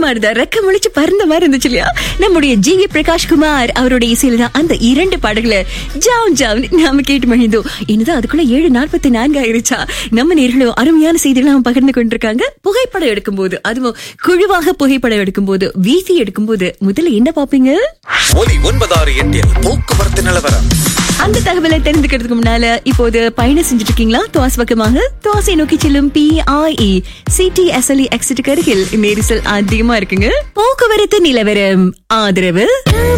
மாதிரி தான் ரெக்க முழிச்சு பறந்த மாதிரி இருந்துச்சு இல்லையா நம்முடைய ஜி வி பிரகாஷ் குமார் அவருடைய இசையில தான் அந்த இரண்டு பாடல்களை ஜாம் ஜாம் நாம கேட்டு மகிழ்ந்தோம் என்னதான் அதுக்குள்ள ஏழு நாற்பத்தி நான்கு ஆயிருச்சா நம்ம நேர்களும் அருமையான செய்திகளை பகிர்ந்து கொண்டிருக்காங்க புகைப்படம் எடுக்கும்போது அதுவும் குழுவாக புகைப்படம் எடுக்கும்போது வீசி எடுக்கும்போது முதல்ல என்ன பாப்பீங்க ஒலி ஒன்பதாறு எட்டில் போக்குவரத்து நிலவரம் அந்த தகவலை தெரிந்துக்கிறதுக்கு முன்னால இப்போது பயணம் செஞ்சுட்டு இருக்கீங்களா துவாஸ் பக்கமாக துவாசை நோக்கி செல்லும் பி ஐ சிடி எஸ்எல்இ எக்ஸிட்டுக்கு அருகில் நெரிசல் அதிகமா இருக்குங்க போக்குவரத்து நிலவரம் ஆதரவு